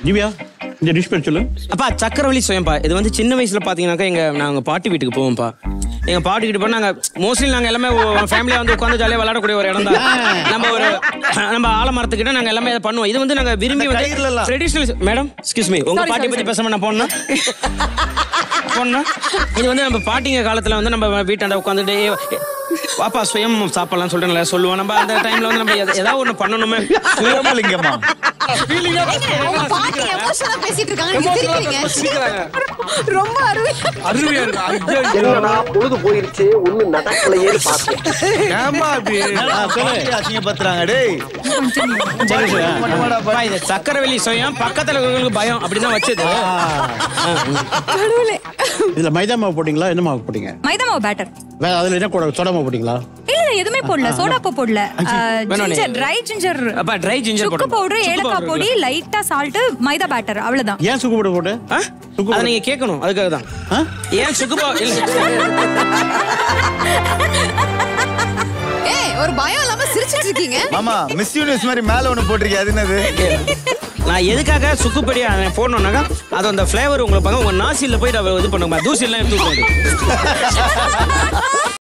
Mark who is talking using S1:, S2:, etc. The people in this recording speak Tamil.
S1: திவ்யா இந்த டிஷ் பேர் சொல்லு
S2: அப்பா சக்கரவள்ளி சுயம்பா இது வந்து சின்ன வயசுல பாத்தீங்கன்னாக்கா எங்க நாங்க பாட்டி வீட்டுக்கு போவோம்ப்பா எங்க பாட்டி கிட்ட போய் நாங்க மோஸ்ட்லி நாங்க எல்லாமே ஃபேமிலியா வந்து உட்காந்து ஜாலியா விளையாடக்கூடிய ஒரு இடம் தான் நம்ம ஒரு நம்ம ஆலமரத்துக்கிட்ட நாங்க எல்லாமே இதை பண்ணுவோம் இது வந்து நாங்க விரும்பி வந்து
S3: கயிறுலலாம்.
S2: ட்ரெடிஷனல் மேடம் எக்ஸ்கியூஸ் மீ உங்க
S4: Sorry,
S2: பாட்டி
S4: sorry,
S2: பத்தி பேசாம நான் போனா போனா இது வந்து நம்ம பாட்டிங்க காலத்துல வந்து நம்ம வீட்டாண்ட உட்காந்துட்டு பாப்பா சுயம் சாப்பிடலாம் சொல்றேன்ல சொல்லுவோம் நம்ம அந்த டைம்ல வந்து நம்ம எத- ஏதாவது ஒண்ணு பண்ணணுமே
S3: சுயம்பலிங்கம்மா
S4: அவங்க பாட்டி எமோஷனலா பேசிட்டு இருக்காங்க நீங்க சிரிக்கிறீங்க ரொம்ப அருமையா
S2: அருமையா இருக்கு ஐயோ.
S5: என்னடா பொழுது போயிருச்சு ஒண்ணும் நடக்கலையே பார்த்தேன்
S3: ஏமா அப்படி அசிங்கப்படுத்துறாங்க டேய் சரி, சரி. பண்ணுவாடா,
S2: அப்பா, இது சக்கரவள்ளி சுயம் பக்கத்துல இருக்கிறவங்களுக்கு பயம் அப்படிதான் வச்சது
S4: கடவுளே
S1: இதுல மைதா மாவு போட்டீங்களா என்ன மாவு போட்டீங்க
S6: மைதா மாவு பேட்டர்
S1: வேற அதுல என்ன கூட சோடா மாவு போட்டீங்களா
S6: இல்ல இல்ல எதுவுமே போடல சோடா உப்பு போடல
S2: வேணாம் நீ-
S6: ஜிஞ்சர் ட்ரை ஜிஞ்சர்
S2: அப்பா ட்ரை ஜிஞ்சர்
S6: சுக்கு பவுடர் ஏலக்காய் பொடி லைட்டா சால்ட் மைதா பேட்டர் அவ்வளவுதான்
S1: ஏன் சுக்கு போட்டு போட்டு சுக்கு
S2: அதை நீங்க கேட்கணும் அதுக்காக தான்
S1: ஆ?
S2: ஏன் சுக்குபா இல்ல
S4: ஏய் ஒரு பயம் இல்லாம சிரிச்சிட்டு இருக்கீங்க
S3: மாமா மிஸ் யூனிவர்ஸ் மாதிரி மேல ஒண்ணு போட்டிருக்கே அது என்னது
S2: நான் எதுக்காக சுக்குப்படியா போடணும்னாக்கா அது அந்த ஃபிளேவர் உங்களுக்கு பாங்க உங்க நாசில போய் இது பண்ணுங்க தூசி எல்லாம் எடுத்து விட்டுரும்.